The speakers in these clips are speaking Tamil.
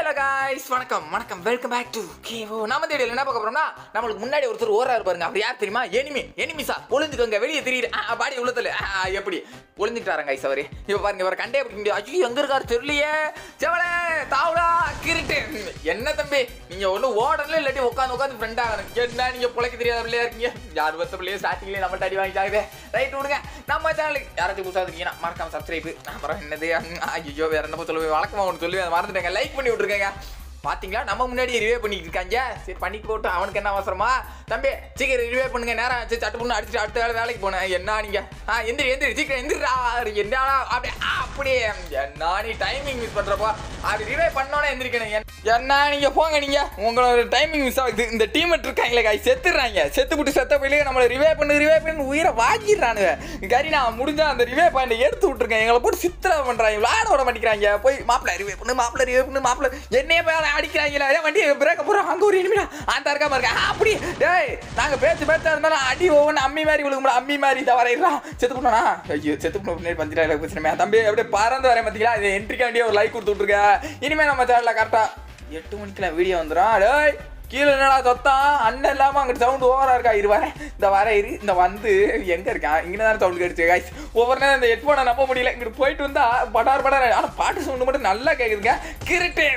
ஹலோ காய்ஸ் வணக்கம் வணக்கம் வெல்கம் பேக் டு கேவோ நம்ம தேடியில் என்ன பார்க்க போறோம்னா நம்மளுக்கு முன்னாடி ஒருத்தர் ஓராரு பாருங்க அவர் யார் தெரியுமா எனிமி எனிமிஸா ஒளிஞ்சுக்கோங்க வெளியே தெரியுது ஆ, பாடி உள்ளத்துல ஆ, ஆ, எப்படி ஒளிஞ்சுக்கிட்டாரங்க கைஸ் அவரு இப்போ பாருங்க இவரை கண்டே பிடிக்க முடியாது ஐயோ எங்க இருக்காரு தெரியலையே செவலே தாவுடா கிருட்டு என்ன தம்பி நீங்க ஒண்ணு ஓடல இல்லாட்டி உட்காந்து உட்காந்து ஃப்ரெண்ட் ஆகணும் என்ன நீங்க புழைக்க தெரியாத பிள்ளையா இருக்கீங்க யார் பத்த பிள்ளைய ஸ்டார்டிங்லேயே நம்ம அடி வாங்கிட்டாங்க ரைட் விடுங்க நம்ம சேனலுக்கு யாராச்சும் புதுசாக இருக்கீங்கன்னா மறக்காம சப்ஸ்கிரைப் அப்புறம் என்னது ஐயோ வேற என்ன சொல்லுவேன் வழக்கமாக ஒன்று சொல்லுவேன் அதை மறந்துட்டேங்க லைக் பண்ணி விட்ருக்கேங்க பாத்தீங்களா நம்ம முன்னாடி ரிவே பண்ணிட்டு இருக்காங்க சரி பண்ணிட்டு போட்டோம் அவனுக்கு என்ன அவசரமா தம்பி சீக்கிரம் ரிவே பண்ணுங்க நேரம் ஆச்சு சட்டு பண்ணு அடிச்சுட்டு அடுத்த வேலை வேலைக்கு போனேன் என்ன நீங்க ஆ எந்திரி எந்திரி சீக்கிரம் எந்திரிடா என்ன அப்படியே ஆ, அப்படியே என்ன நீ டைமிங் மிஸ் பண்றப்போ அப்படி ரிவே பண்ணோன்னே எந்திரிக்கணும் என்- என்ன நீங்க போங்க நீங்க உங்களோட டைமிங் மிஸ் ஆகுது இந்த டீம் இருக்காங்களே காய் செத்துறாங்க செத்து விட்டு செத்த போயிலே நம்மளை ரிவே பண்ணு ரிவே பண்ணு உயிரை வாங்கிடுறானுங்க கறி நான் முடிஞ்சா அந்த ரிவே பாயிண்ட் எடுத்து விட்டுருக்கேன் எங்களை போட்டு சித்திரம் பண்றாங்க விளையாட விட மாட்டேங்கிறாங்க போய் மாப்பிள்ள ரிவே பண்ணு மாப்பிள்ள ரிவே பண்ணு மாப்பிள்ள என்னைய போய் அடிக்கிறாங்களா அதே வண்டி பிரேக்க போறோம் அங்க ஒரு இனிமிடா அந்த இருக்காம இருக்கா ஆ, அப்படி டேய் நாங்க பேச்சு பேச்சா இருந்தாலும் அடி ஒவ்வொன்று அம்மி மாதிரி விழுகும்ல அம்மி மாதிரி இதை வரையிடலாம் செத்து போனா ஐயோ செத்து போன பின்னாடி பஞ்சிடா பிரச்சனை தம்பி அப்படியே பறந்து வரேன் பார்த்தீங்களா இது என்ட்ரிக்கு வேண்டிய ஒரு லைக் கொடுத்து விட்ருக்க இனிமே நம்ம சேனல்ல கரெக்டா எட்டு மணிக்கெல்லாம் வீடியோ வந்துடும் டேய் கீழே என்னடா சொத்தான் அண்ணன் இல்லாம அங்கிட்டு சவுண்ட் ஓவரா இருக்கா இரு வரேன் இந்த வர இரு இந்த வந்து எங்க இருக்கான் இங்கே தானே சவுண்ட் கேட்டுச்சு guys ஒவ்வொரு நேரம் இந்த ஹெட்ஃபோனை நம்ப முடியல இங்கிட்டு போயிட்டு வந்தா படார் படார் ஆனா பாட்டு சவுண்ட் மட்டும் நல்லா கேக்குதுங்க கிருட்டு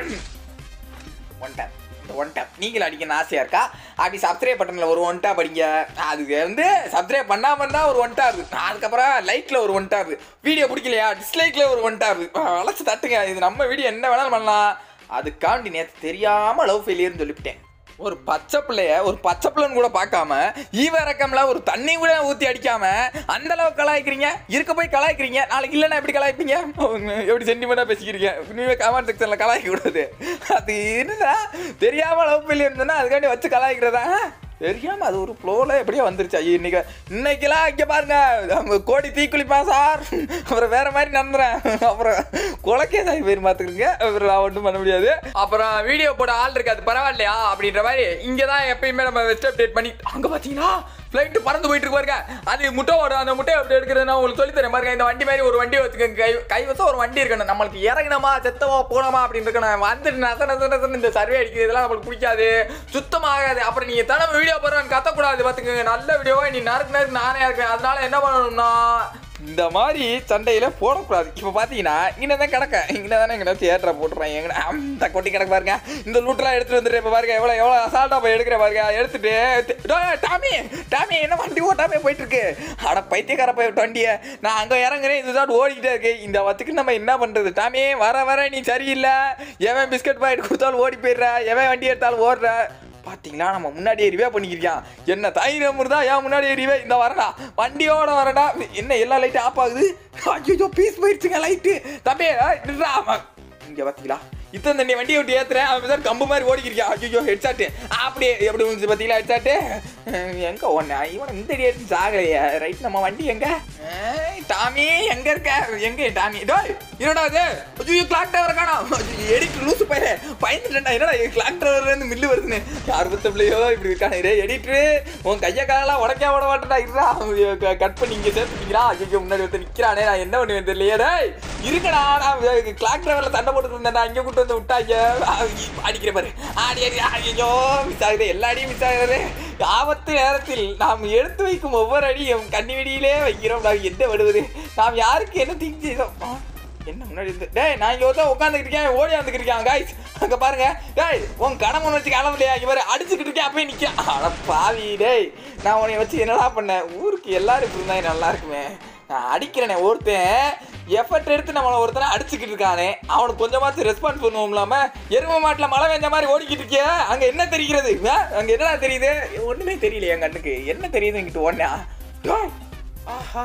ஒன் டேப் இந்த ஒன் டேப் நீங்கள் அடிக்கணும் ஆசையாக இருக்கா அப்படி சப்ஸ்கிரைப் பட்டனில் ஒரு ஒன் டேப் அடிங்க அதுக்கு வந்து சப்ஸ்கிரைப் பண்ணாமல் இருந்தால் ஒரு ஒன் டேப் அதுக்கப்புறம் லைக்கில் ஒரு ஒன் டேப் வீடியோ பிடிக்கலையா டிஸ்லைக்கில் ஒரு ஒன் டேப் வளைச்சு தட்டுங்க இது நம்ம வீடியோ என்ன வேணாலும் பண்ணலாம் அதுக்காண்டி நேற்று தெரியாமல் லவ் ஃபெயிலியர்னு சொல்லிவிட்டேன் ஒரு பச்சை பிள்ளைய ஒரு பச்சை பிள்ளைன்னு கூட பார்க்காம ஈவரக்கம்ல ஒரு தண்ணி கூட ஊற்றி அடிக்காம அந்த அளவுக்கு கலாய்க்கிறீங்க இருக்க போய் கலாய்க்கிறீங்க நாளைக்கு இல்லைன்னா எப்படி கலாய்ப்பீங்க எப்படி சென்டிமெண்ட்டாக பேசிக்கிறீங்க நீங்க கமெண்ட் செக்ஷனில் கலாய்க்க கூடாது அது என்னடா தெரியாம லவ் பண்ணி இருந்ததுன்னா அதுக்காண்டி வச்சு கலாய்க்கிறதா தெரியாம அது ஒரு ஃப்ளோவில் எப்படியோ வந்துருச்சு ஐயோ இன்னைக்கு இன்னைக்கெல்லாம் இங்கே பாருங்க அவங்க கோடி தீக்குளிப்பான் சார் அப்புறம் வேற மாதிரி நம்புறேன் அப்புறம் கொலக்கே சாய் பேர் பார்த்துக்கிறீங்க அப்புறம் நான் ஒன்றும் பண்ண முடியாது அப்புறம் வீடியோ போட ஆள் இருக்காது பரவாயில்லையா அப்படின்ற மாதிரி இங்கே தான் எப்பயுமே நம்ம வெஸ்ட் அப்டேட் பண்ணி அங்கே பார்த்தீங்கன்னா ஃப்ளைட்டு பறந்து போயிட்டு இருக்கு பாருங்க அது முட்டை ஓடும் அந்த முட்டையை எப்படி எடுக்கிறது நான் உங்களுக்கு சொல்லி தரேன் பாருங்க இந்த வண்டி மாதிரி ஒரு வண்டி வச்சுக்கோங்க கை கை வச்சா ஒரு வண்டி இருக்கணும் நம்மளுக்கு இறங்கினமா செத்தமா போனோமா அப்படின்னு இருக்கணும் வந்துட்டு நச நச நசன்னு இந்த சர்வே அடிக்கிறது இதெல்லாம் நம்மளுக்கு பிடிக்காது சுத்தமாகாது அப்புறம் நீங்க தினமும் வீடியோ போடுறேன்னு கத்தக்கூடாது பார்த்துக்கோங்க நல்ல வீடியோவா நீ நறுக்கு நறுக்கு நானே இருக்கேன் அதனால என்ன பண்ணணும்னா இந்த மாதிரி சண்டையில போடக்கூடாது இப்போ பார்த்தீங்கன்னா இங்கே தான் கிடக்க இங்கே தானே எங்கே தியேட்டரை போட்டுறேன் எங்க அந்த கொட்டி கிடக்கு பாருங்க இந்த லூட்டெலாம் எடுத்துட்டு வந்துட்டு இப்போ பாருங்க எவ்வளோ எவ்வளோ அசால்ட்டாக போய் எடுக்கிற பாருங்க எடுத்துட்டு டேய், டாமி டாமி என்ன வண்டி ஓட்டாமே போயிட்டு இருக்கு அட பைத்தியக்கார போய் வண்டியை நான் அங்கே இறங்குறேன் இதுதான் ஓடிக்கிட்டே இருக்கு இந்த வத்துக்கு நம்ம என்ன பண்ணுறது டாமி வர வர நீ சரியில்லை எவன் பிஸ்கட் பாக்கெட் கொடுத்தாலும் ஓடி போயிடுற எவன் வண்டி எடுத்தாலும் ஓடுற பாத்தீங்களா நம்ம முன்னாடியே ரிவே பண்ணிக்கிறியான் என்ன தைரியம் இருந்தா ஏன் முன்னாடியே ரிவே இந்த வரடா வண்டியோட வரடா என்ன எல்லா லைட்டும் ஆஃப் ஆகுது ஐயோ பீஸ் போயிடுச்சுங்க லைட்டு தம்பி ஏய், நில்றா. அவன் இங்க பாத்தீங்களா இத்தனை தண்ணி வண்டியை விட்டு ஏத்துறேன் அவன் சார் கம்பு மாதிரி ஓடிக்கிறியா ஐயோ ஹெட்சாட்டு அப்படியே எப்படி வந்து பாத்தீங்களா ஹெட்சாட்டு எங்க ஒண்ணு இவன் இந்த அடி எடுத்து சாகலையே ரைட் நம்ம வண்டி எங்க ஏய், டாமி எங்க இருக்க எங்க டாமி டோய் என்னடா இது ஐயோ கிளாக் டவர் காணோம் எடிட் லூசு பையன் பயந்துட்டேன்டா என்னடா கிளாக் டவர்ல இருந்து மில்லு வருதுன்னு யார் பத்த பிள்ளையோ இப்படி இருக்கானே ரே எடிட்ரு உன் கைய காலெல்லாம் உடக்க விட மாட்டேடா இருடா கட் பண்ணி இங்க சேர்த்துட்டீங்களா ஐயோ முன்னாடி வந்து நிக்கிறானே நான் என்ன பண்ணுவேன் தெரியலையே டேய் இருக்கடா நான் கிளாக் டிரைவர்ல சண்டை போட்டு இருந்தேன்டா இங்க கூட்டு வந்து விட்டாங்க அடிக்கிற பாரு ஆடி அடி ஐயோ மிஸ் ஆகுது எல்லா அடியும் மிஸ் ஆகுது ஆபத்து நேரத்தில் நாம் எடுத்து வைக்கும் ஒவ்வொரு அடியும் கண்ணி வெடியிலே வைக்கிறோம் நாம் என்ன விடுவது நாம் யாருக்கு என்ன தீங்கு செய்தோம் ஆ, என்ன முன்னாடி இருந்து டேய் நான் இங்க ஒருத்தன் உட்காந்துக்கிட்டு இருக்கேன் ஓடி வந்துக்கிட்டு இருக்கான் காய்ஸ் அங்க பாருங்க டேய் உன் கணவன் வச்சு கிளம்பலையா இவர் அடிச்சுக்கிட்டு இருக்கேன் அப்பயே நிக்க அட பாவி டேய் நான் உன்னை வச்சு என்னடா பண்ணேன் ஊருக்கு எல்லாரும் இப்படி இருந்தா நல்லா இருக்குமே நான் அடிக்கிறேனே ஒருத்தன் எஃபர்ட் எடுத்து நம்மளை ஒருத்தனை அடிச்சுக்கிட்டு இருக்கானே அவனுக்கு கொஞ்சமாச்சும் ரெஸ்பான்ஸ் பண்ணுவோம் இல்லாம எரும மாட்டில் மழை பெஞ்ச மாதிரி ஓடிக்கிட்டு இருக்கிய அங்க என்ன தெரிகிறது ஆ? அங்க என்னடா தெரியுது ஒண்ணுமே தெரியல என் கண்ணுக்கு என்ன தெரியுது இங்கிட்டு ஓடனா டேய், ஆஹா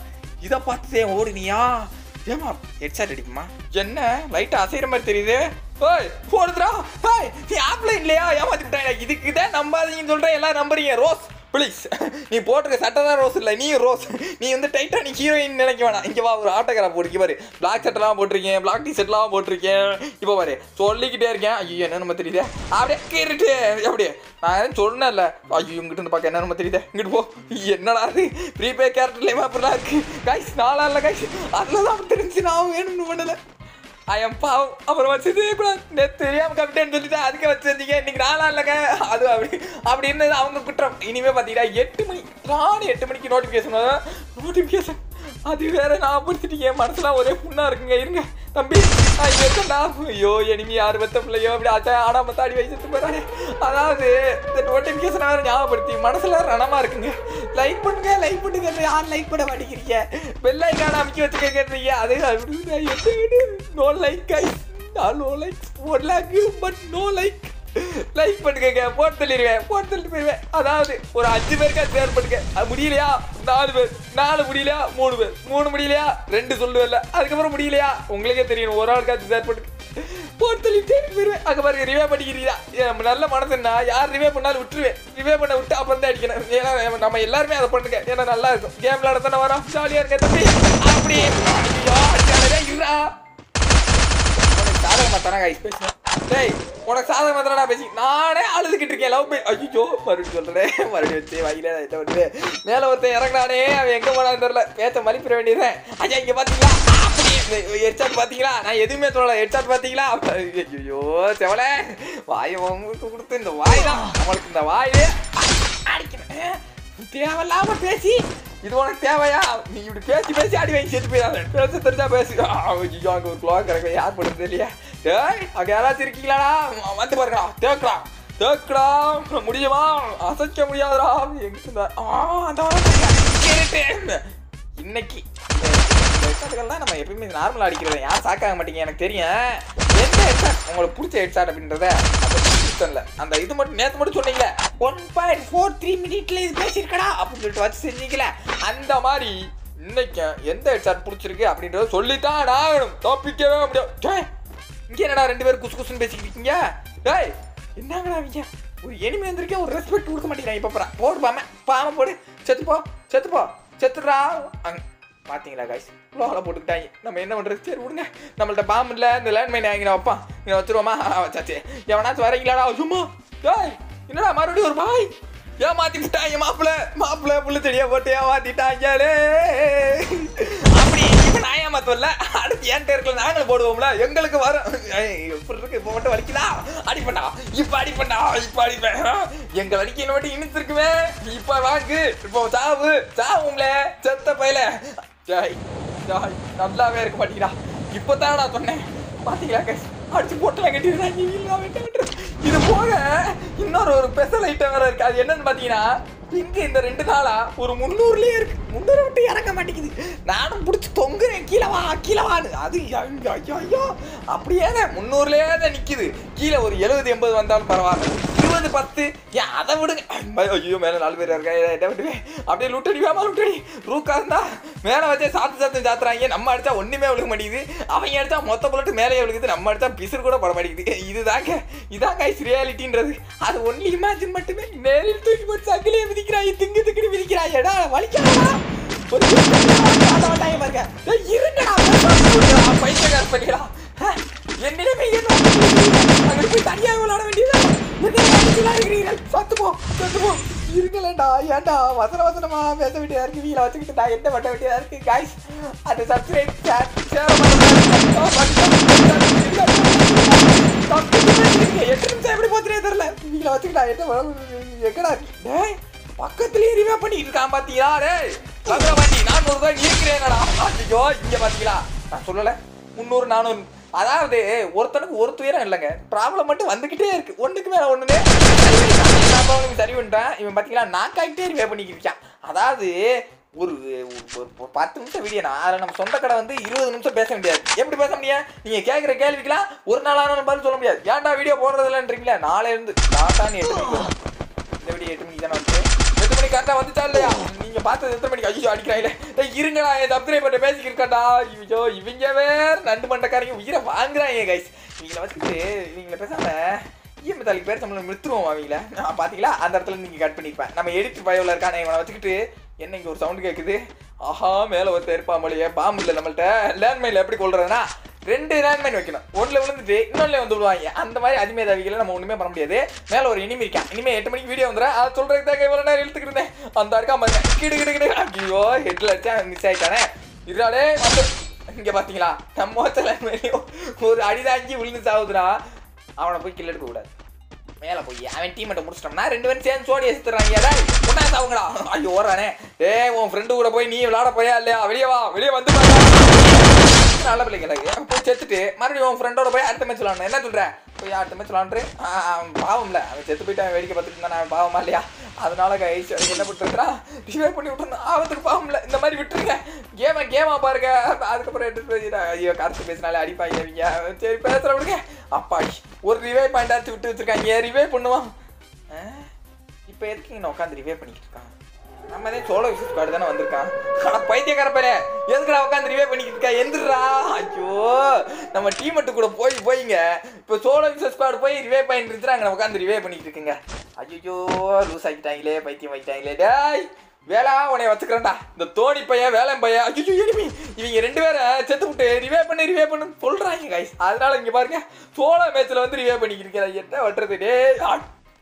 இதை பார்த்து ஏன் ஓடுனியா ஏமா ஹெட்செட் அடிக்குமா என்ன லைட் அசைகிற மாதிரி தெரியுது ஓய் போடுதுடா ஹாய் நீ ஆப்லைன் இல்லையா ஏமாத்திட்டாங்க இதுக்கு தான் நம்பாதீங்கன்னு சொல்றேன் எல்லாம் நம்புறீங்க ரோஸ் ப்ளீஸ் நீ போட்டிருக்க சட்டை தான் ரோஸ் இல்லை நீ ரோஸ் நீ வந்து டைட்டானிக் ஹீரோயின் நினைக்க வேணாம் இங்கே வா ஒரு ஆட்டோகிராஃப் போட்டு பாரு பிளாக் சட்டெல்லாம் போட்டிருக்கேன் பிளாக் டி ஷர்ட்லாம் போட்டிருக்கேன் இப்போ பாரு சொல்லிக்கிட்டே இருக்கேன் ஐயோ என்ன நம்ம தெரியுது அப்படியே கேட்டுட்டு அப்படியே நான் சொன்னேன்ல ஐயோ இங்கிட்டு இருந்து பார்க்க என்ன நம்ம தெரியுது இங்கிட்டு போ என்னடா அது ப்ரீபே கேரக்டர்லேயுமே அப்படிலாம் இருக்கு கைஸ் நாளா இல்லை கைஸ் அதில் தான் தெரிஞ்சு நான் வேணும்னு பண்ணலை ஐயம் பாவம் அப்புறம் வச்சதே கூட நேற்று தெரியாம கவிட்டேன்னு சொல்லிட்டு அதுக்கு வச்சிருந்தீங்க இன்னைக்கு நாளா இல்லைங்க அது அப்படி அப்படி இருந்தது அவங்க குற்றம் இனிமே பார்த்தீங்கன்னா எட்டு மணி ராணி எட்டு மணிக்கு நோட்டிஃபிகேஷன் நோட்டிஃபிகேஷன் அது வேற நான் படுத்துட்டு என் மனசுலாம் ஒரே புண்ணா இருக்குங்க இருங்க தம்பி நான் இங்க இருக்கேன்டா ஐயோ எனிமி யார் பத்த பிள்ளையோ அப்படி அச்சா ஆனா மத்த அடி வயசு போறாரு அதாவது இந்த நோட்டிஃபிகேஷன் வேற ஞாபகப்படுத்தி மனசுல ரணமா இருக்குங்க லைக் பண்ணுங்க லைக் பண்ணுங்க யார் லைக் பண்ண மாட்டேங்கிறீங்க பெல் ஐக்கான அமைக்க வச்சு கேட்கறீங்க அது அப்படி no like guys no like one like but no like like பண்ணுங்க போட்டு தள்ளிடுவேன் போட்டு தள்ளிட்டு போயிடுவேன் அதாவது ஒரு அஞ்சு பேருக்கா ஷேர் பண்ணுங்க அது முடியலையா நாலு பேர் நாலு முடியலையா மூணு பேர் மூணு முடியலையா ரெண்டு சொல்லுவேன்ல அதுக்கப்புறம் முடியலையா உங்களுக்கே தெரியும் ஒரு ஆளுக்காச்சும் ஷேர் பண்ணுங்க போட்டு தள்ளிட்டு போயிடுவேன் அங்கே பாருங்க ரிவே பண்ணிக்கிறீங்களா என் நல்ல மனசுன்னா யார் ரிவே பண்ணாலும் விட்டுருவேன் ரிவே பண்ண விட்டு அப்புறம் தான் அடிக்கணும் ஏன்னா நம்ம எல்லாருமே அதை பண்ணுங்க ஏன்னா நல்லா இருக்கும் கேம் விளாட தானே வரோம் ஜாலியாக இருக்க தம்பி அப்படி ஐயோ அடிச்சாலே இருடா உனக்கு சாதகமா தானே கைஸ் பேசுனேன் டேய் உனக்கு சாதகமா தானடா பேசி நானே அழுதுகிட்டு இருக்கேன் லவ் பே ஐயோ மறுபடியும் சொல்றேன் மறுபடியும் வச்சு வகையில இதை விட்டு மேல ஒருத்தன் இறங்கினானே அவன் எங்க போனான்னு தெரியல பேச்ச மலிப்பிட வேண்டியதுதான் ஐயா இங்க பாத்தீங்களா அப்படி ஹெட்ஷாட் பாத்தீங்களா நான் எதுவுமே சொல்லல ஹெட்ஷாட் பாத்தீங்களா ஐயோ செவல வாயை உங்களுக்கு கொடுத்து இந்த வாய் தான் நம்மளுக்கு இந்த வாயிலே அடிக்கணும் தேவையில்லாம பேசி இது உனக்கு தேவையா நீ இப்படி பேசி பேசி அடி வாங்கி செத்து போயிடாத பேச தெரிஞ்சா பேசி ஐயோ அங்க ஒரு குளோக் கிடக்கு யார் பண்ணுறது இல்லையா டேய் அங்க யாராச்சும் இருக்கீங்களாடா வந்து பாருங்களா தேக்கடா தேக்கடா முடியுமா அசைக்க முடியாதுடா எங்க இருந்தா ஆ அந்த கேட்டு இன்னைக்கு இந்த ஹெட்ஷாட்டுகள்லாம் நம்ம எப்பயுமே நார்மலாக அடிக்கிறது யார் சாக்காக மாட்டீங்க எனக்கு தெரியும் எந்த ஹெட்ஷாட் உங்களுக்கு பிடிச்ச ஹெட்ஷாட் அப்படின்றத அந்த அந்த இது மட்டும் நேற்று மட்டும் சொன்னீங்களே ஒன் பாயிண்ட் ஃபோர் த்ரீ மினிட்ல இது பேசியிருக்கடா அப்படின்னு சொல்லிட்டு வச்சு செஞ்சீங்களே அந்த மாதிரி இன்னைக்கு எந்த ஹெட்ஷாட் பிடிச்சிருக்கு அப்படின்றத சொல்லித்தான் ஆகணும் தப்பிக்கவே முடியாது டேய், இங்க என்னடா ரெண்டு பேரும் குசு குசுன்னு பேசிக்கிட்டு இருக்கீங்க டேய் என்னங்கடா அவங்க ஒரு எனிமே வந்திருக்கேன் ஒரு ரெஸ்பெக்ட் கொடுக்க மாட்டேங்கிறாங்க இப்போ போறா போடு பாம பாம போடு செத்துப்போ செத்துப்போ செத்துடுறா அங்க பாத்தீங்களா காய்ஸ் லோகல போட்டுக்கிட்டாங்க நம்ம என்ன பண்றது சரி விடுங்க நம்மள்ட்ட பாம்பு இல்ல இந்த லேண்ட் மைன் வாங்கினா வைப்பா இங்க வச்சிருவோமா வச்சாச்சு எவனாச்சும் வரீங்களாடா சும்மா டேய் என்னடா மறுபடியும் ஒரு பாய் ஏன் மாத்திட்டாங்க மாப்பிள்ள மாப்பிள்ள புள்ள செடியா போட்டு ஏமாத்திட்டாங்களே அப்படி இப்ப நான் ஏமாத்தல அடுத்து என் இருக்கல நாங்களும் போடுவோம்ல எங்களுக்கு வரும் ஏய், எப்படி இருக்கு இப்போ மட்டும் வலிக்குதா அடிப்பண்டா இப்ப அடிப்பண்டா இப்ப அடிப்பேன் எங்க அடிக்க மட்டும் இனிச்சிருக்குமே இப்ப வாங்கு இப்போ சாவு சாவும்ல செத்த பையல ஜாய் ஜாய் நல்லாவே இருக்க மாட்டீங்களா இப்பதான் நான் சொன்னேன் பாத்தீங்களா guys? அடிச்சு போட்டுலாம் கட்டிடுறாங்க இல்ல வெட்ட வெட்டுறது. இது போக இன்னொரு ஒரு ஸ்பெஷல் ஐட்டம் வேற இருக்கு அது என்னன்னு பாத்தீங்கன்னா இங்க இந்த ரெண்டு நாளா ஒரு முந்நூறுலயே இருக்கு முந்நூறு விட்டு இறங்க மாட்டேங்குது நானும் பிடிச்சி தொங்குறேன் கீழே வா கீழே வான்னு அது ஐயோ ஐயோ ஐயோ அப்படியே முந்நூறுலயே தான் நிக்குது கீழே ஒரு எழுபது எண்பது வந்தாலும் பரவாயில்ல இருபது பத்து ஏன் அதை விடுங்க ஐயோ மேல நாலு பேர் இருக்கா இதை விடுவேன் அப்படியே லுட்டடி வேமா லுட்டடி ரூக்கா இருந்தா மேல வச்சே சாத்து சாத்து சாத்துறாங்க நம்ம அடிச்சா ஒண்ணுமே விழுக மாட்டேங்குது அவங்க அடிச்சா மொத்த புல்லட்டு மேலே விழுகுது நம்ம அடிச்சா பிசுறு கூட பட மாட்டேங்குது இதுதாங்க இதாங்க ஐஸ் ரியாலிட்டின்றது அது ஒன்லி இமேஜின் மட்டுமே நேரில் தூக்கி போட்டு சக்கிலே விதிக்கிறாங்க திங்கு திங்குன்னு விதிக்கிறாங்க எடா வலிக்காதா ஒரு வட்டாயம் பாருங்க ஏய், இருங்கடா பைத்தியக்கார பண்ணிடா என்னிடமே என்ன அங்க போய் தனியா விளையாட வேண்டியதா இருக்கிறீர்கள் சத்து போ சத்து போ இருக்கலடா ஏன்டா வசன வசனமா பேச வேண்டியதா இருக்கு வீல வச்சுக்கிட்டு நான் என்ன பண்ண வேண்டியதா இருக்கு காய்ஸ் அந்த சப்ஸ்கிரைப் ஷேர் எட்டு நிமிஷம் எப்படி போச்சுனே தெரியல வீல வச்சுக்கிட்டா என்ன பண்ண- எங்கடா இருக்கு? டேய் பக்கத்துலயே ரிவே பண்ணிட்டு இருக்கான் பாத்தீங்களா டேய் வந்தா பாட்டி நானூறு ரூபாய் இருக்கிறேனடா ஐயோ இங்க பாத்தீங்களா நான் சொல்லல முந்நூறு நானூறு அதாவது ஒருத்தனுக்கு ஒரு துயரம் இல்லைங்க ப்ராப்ளம் மட்டும் வந்துகிட்டே இருக்கு ஒண்ணுக்கு மேல ஒண்ணுனே ப்ராப்ளம் சரி பண்ணிட்டேன் இவன் பாத்தீங்களா நான் காய்கிட்டே ரிவே பண்ணிக்கிட்டு இருக்கான் அதாவது ஒரு ஒரு- ஒரு பத்து நிமிஷம் வீடியோ நான் அதில் நம்ம சொந்த கடை வந்து இருபது நிமிஷம் பேச முடியாது எப்படி பேச முடியும் நீங்க கேட்குற கேள்விக்கெல்லாம் ஒரு நாளான பதில் சொல்ல முடியாது ஏன்டா வீடியோ போடுறது இல்லைன்றீங்களா நாளை இருந்து டாட்டான்னு எட்டு மணிக்கு வரும். இந்த வீடியோ எட்டு மணிக்கு தானே வந்து எட்டு மணிக்கு கரெக்டாக வந்துச்சா இல்லையா நீங்க பார்த்தது எத்தனை மணிக்கு ஐயோ அடிக்கிறாங்களே டேய், இருங்கடா என் சப்ஸ்கிரைப் பண்ண பேசிக்கிருக்காண்டா ஐயோ இவங்க வேற நண்டு மண்டக்காரங்க உயிரை வாங்குறாங்க கைஸ் இவங்களை வச்சுக்கிட்டு இவங்களை பேசாம இஎம்ஐ தாலிக்கு பேர் நம்மள மிருத்துருவோம் அவங்கள நான் பாத்தீங்களா அந்த இடத்துல நீங்க கட் பண்ணிருப்பேன் நம்ம எடிட் பயோல இருக்கானே இவனை வச்சுக்கிட்டு என்ன இங்க ஒரு சவுண்ட் கேக்குது ஆஹா மேல ஒருத்தர் இருப்பான் போலயே பாம்பு இல்லை நம்மள்ட்ட லேண்ட்மைன்ல எப்படி கொள்றதுன்னா ரெண்டு லேண்ட்மைன் வைக்கணும் ஒண்ணுல விழுந்துட்டு இன்னொன்னுல வந்து விடுவாங்க அந்த மாதிரி அஜ்மே தவிகளை நம்ம ஒண்ணுமே பண்ண முடியாது மேல ஒரு இனிமே இருக்கான் இனிமே எட்டு மணிக்கு வீடியோ வந்துடும் அதை சொல்றதுக்கு தான் இவ்வளவு நேரம் இழுத்துக்கிட்டு இருந்தேன் அந்த இருக்கா பாருங்க கிடு கிடு கிடு ஐயோ ஹெட்ல வச்சா மிஸ் ஆயிட்டானே இருடாலே வந்து இங்க பாத்தீங்களா நம்ம தலைமையிலையும் ஒரு அடிதாங்கி விழுந்து சாவுதுடா அவனை போய் கில் எடுக்க கூடாது மேல போய் அவன் டீமெட்டை முடிச்சிட்டோம்னா ரெண்டு பேரும் சேர்ந்து சோடி எடுத்துறாங்க டேய் ஒண்ணா சாவுங்கடா ஐயோ ஓடுறானே டேய் உன் ஃப்ரெண்டு கூட போய் நீ விளையாட போயா இல்லையா வெளியே வா வெளியே வந்து பாரு. நல்ல பிள்ளைங்களுக்கு போய் செத்துட்டு மறுபடியும் உன் ஃப்ரெண்டோட போய் அடுத்த மேட்ச் விளாடணும் என்ன சொல்ற போய் அடுத்த மேட்ச் விளாண்டு அவன் பாவம்ல அவன் செத்து போயிட்டு அவன் வேடிக்கை பார்த்துட்டு இருந்தான் அவன் பாவமா இல்லையா அதனால கைஸ் அதுக்கு என்ன பண்ணிருக்கான் டிவே பண்ணி விட்டுருந்தான் ஆபத்துக்கு பாவம்ல இந்த மாதிரி விட்டுருங்க கேமா கேமா பாருங்க அதுக்கப்புறம் எடுத்து பேசிட்டா ஐயோ கருத்து பேசினாலே அடிப்பாங்க இவங்க சரி பேசுற விடுங்க அப்பாடி ஒரு ரிவே பாயிண்ட் அடிச்சு விட்டு வச்சிருக்காங்க ரிவே பண்ணுவான் இப்போ எதுக்கு இங்கே உட்காந்து ரிவே பண்ணிக்கிட்டு இருக்கான் நம்ம தான் சோலோ விசிட் கார்டு தானே வந்திருக்கான் ஆனா பைத்தியக்கார பேரே எதுக்குடா உட்காந்து ரிவே பண்ணிக்கிட்டு இருக்கா எந்திரா ஐயோ நம்ம டீமெட்டு கூட போய் போய்ங்க இப்போ சோலோ விசிட் கார்டு போய் ரிவே பண்ணிட்டு இருந்துச்சு அங்கே உட்காந்து ரிவே பண்ணிக்கிட்டு இருக்குங்க ஐயோ லூஸ் ஆக்கிட்டாங்களே பைத்தியம் ஆக்கிட்டாங்களே டேய் வேளா உன்னை வச்சுக்கிறேன்டா இந்த தோனி பையன் வேலையும் பையன் ஐயோ எனிமி இவங்க ரெண்டு பேரும் செத்து விட்டு ரிவே பண்ணி ரிவே பண்ணு சொல்றாங்க கைஸ் அதனால இங்க பாருங்க சோலோ மேட்ச்ல வந்து ரிவே பண்ணிக்கிட்டு இருக்கிறாங்க என்ன வட்டுறது டேய் ஆ.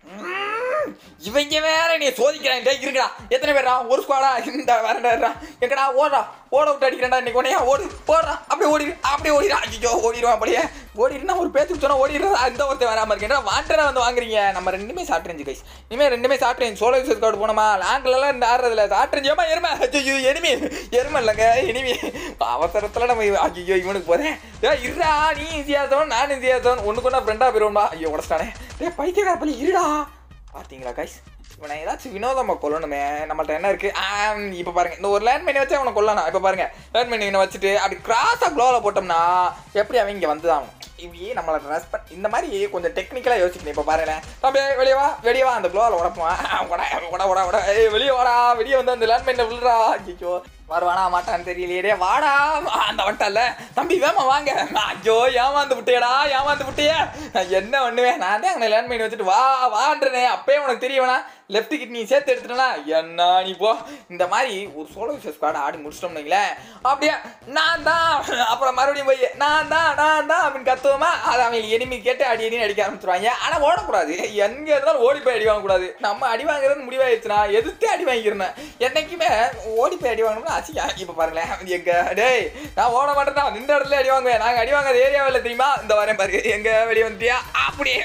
உம், இவங்க வேற நீ சோதிக்கிறாங்க டேய் இருங்கடா எத்தனை பேரா ஒரு ஸ்குவாடா இந்த வரண்டா எங்கடா ஓடுறா ஓட விட்டு அடிக்கிறேன்டா இன்னைக்கு உடனே ஓடு ஓடுறா அப்படியே ஓடிடு அப்படியே ஓடிடா ஐயோ ஓடிடுவான் அப்படியே ஓடிடுனா ஒரு பேச்சு சொன்னா ஓடிடுறா அந்த ஒருத்தன் வராம இருக்கேன் வாண்டரா வந்து வாங்குறீங்க நம்ம ரெண்டுமே சாப்பிட்டுருந்துச்சு கைஸ் இனிமே ரெண்டுமே சாப்பிட்டேன் சோலோ விசஸ் கார்டு போனோமா லாங்கிலலாம் இந்த ஆடுறதுல சாப்பிட்டுருந்துச்சு ஏமா எருமை ஐயோ எனிமி எருமை இல்லைங்க எனிமி அவசரத்தில் நம்ம இவ- ஐயோ இவனுக்கு போறேன் டேய் இருடா நீ இந்தியாசவன் நான் இந்தியாசவன் ஒண்ணுக்கு ஒன்றா ஃப்ரெண்டாக போயிடுவோம்பா ஐயோ உடச்சிட்டானே டேய் பைத்தியக்கார பள்ளி இருடா பார்த்தீங்களா கைஸ் இவனை ஏதாச்சும் வினோதமா கொல்லணுமே நம்மள்ட்ட என்ன இருக்கு இப்போ பாருங்க இந்த ஒரு லேண்ட் மைனை வச்சு அவனை கொல்லணும் இப்போ பாருங்க லேண்ட் மைனை வச்சுட்டு அப்படி கிராஸாக க்ளோவில் போட்டோம்னா எப்படி அவன் இங்கே வந்து ஆகணும் இப்படியே நம்மளை ரெஸ்பெக்ட் இந்த மாதிரி கொஞ்சம் டெக்னிக்கலாக யோசிக்கணும் இப்போ பாருங்க தம்பி வெளியே வா வெளியே வா அந்த க்ளோவில் உடப்பான் உட உட உட உட ஏய் வெளியே வாடா வெளியே வந்து அந்த லேண்ட் மைனை விழுறா ஐயோ வருவானா மாட்டான்னு தெரியலையே டேய், வாடா அந்த வட்டல்ல தம்பி வேமா வாங்க ஐயோ ஏமாந்து விட்டியடா ஏமாந்து விட்டியே நான் என்ன பண்ணுவேன் நான் தான் அங்கே லேண்ட் மைன் வச்சுட்டு வா வான்றனே அப்பயே உனக்கு தெரியவனா லெஃப்ட் கிட் நீ சேர்த்து எடுத்துட்டனா என்ன நீ போ இந்த மாதிரி ஒரு சோலோ விஷஸ் கார்டு ஆடி முடிச்சிட்டோம்னு வைங்களேன் அப்படியே நான் தான் அப்புறம் மறுபடியும் போய் நான் தான் நான் தான் அப்படின்னு கத்துவோமா அது அவங்க எனிமி கேட்டு அடி அடின்னு அடிக்க ஆரம்பிச்சிருவாங்க ஆனால் ஓடக்கூடாது எங்க இருந்தாலும் ஓடி போய் அடி வாங்கக்கூடாது நம்ம அடி வாங்குறது முடிவாயிடுச்சுன்னா எதிர்த்தே அடி வாங்கிக்கிறேன் என்னைக்குமே ஓடி போய் அடி வாங்கணும்னா அசிங்க இப்போ பாருங்களேன் எங்க டேய் நான் ஓட மாட்டேன் நின்ற இடத்துல அடி வாங்குவேன் நாங்கள் அடி வாங்காத ஏரியாவில் தெரியுமா இந்த வரேன் பாருங்க எங்க வெளியே வந்துட்டியா அப்படியே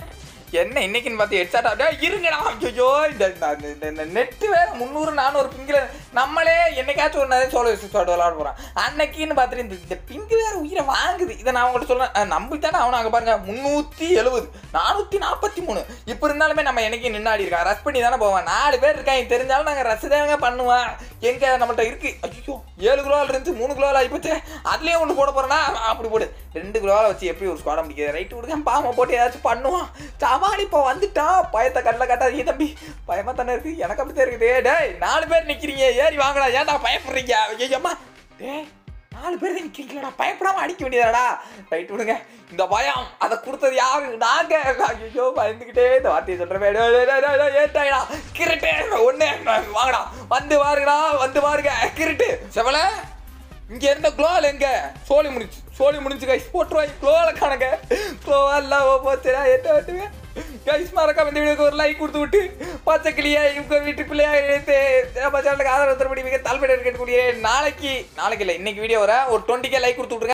என்ன இன்னைக்குன்னு பார்த்து ஹெட்செட் ஆகிட்டா இருங்கடா ஐயோ இந்த இந்த- இந்த- இந்த நெட்டு வேற முந்நூறு நானூறு பிங்கில் நம்மளே என்னைக்காச்சும் ஒரு நேரம் சோழ விசிட்டோட விளாட போகிறோம் அன்னைக்குன்னு பார்த்துட்டு இந்த இந்த பிங்கு வேற உயிரை வாங்குது இதை நான் உங்கள்கிட்ட சொல்றேன் நம்பி தானே அவனை அங்கே பாருங்க முந்நூற்றி எழுபது நானூற்றி நாற்பத்தி மூணு இப்போ இருந்தாலுமே நம்ம என்னைக்கு நின்னாடி இருக்கா ரஷ் பண்ணி தானே போவேன் நாலு பேர் இருக்காங்க தெரிஞ்சாலும் நாங்கள் ரஷ் தாங்க பண்ணுவேன் எங்க நம்மள்ட்ட இருக்கு ஐயோ ஏழு கிலோவில் இருந்துச்சு மூணு கிலோவில் ஆகிப்போச்சு அதுலேயே ஒன்று போட போறேன்னா அப்படி போடு ரெண்டு கிலோவில் வச்சு எப்படி ஒரு ஸ்குவாட முடிக்கிறது ரைட்டு விடுங்க பாமை போட்டு ஏதாச்சும் பண்ணுவான் சமாளி இப்போ வந்துட்டா பயத்தை கண்ணில் காட்டாதீங்க தம்பி பயமா தானே இருக்கு எனக்கு அப்படித்தான் இருக்குது டேய் நாலு பேர் நிற்கிறீங்க ஏறி வாங்கடா ஏன்டா பயப்படுறீங்க ஐயம்மா டேய் நாலு பேர் தான் நிற்கிறீங்களா பயப்படாம அடிக்க வேண்டியதாடா ரைட் விடுங்க இந்த பயம் அதை கொடுத்தது யாரு நாங்க ஐயோ பயந்துக்கிட்டே இந்த வார்த்தையை சொல்றேன் ஏட்டாயிடா கிரட்டு ஒண்ணு வாங்கடா வந்து பாருங்கடா வந்து பாருங்க கிரட்டு செவல இங்க இருந்த குளோல் எங்க சோழி முடிச்சு சோழி முடிஞ்சு கைஸ் போட்டுருவாங்க குளோல காணுங்க குளோவா எல்லாம் போச்சுடா எட்ட வட்டுவேன் கைஸ் மறக்காம இந்த வீடியோக்கு ஒரு லைக் கொடுத்து விட்டு பச்சை கிளியா இவங்க வீட்டு பிள்ளையா எடுத்து நம்ம சேனலுக்கு ஆதரவு தரப்படி மிக தாழ்மையாக இருக்கக்கூடிய நாளைக்கு நாளைக்கு இல்லை இன்னைக்கு வீடியோ வர ஒரு டுவெண்ட்டி கே லைக் கொடுத்து விட்ருங்க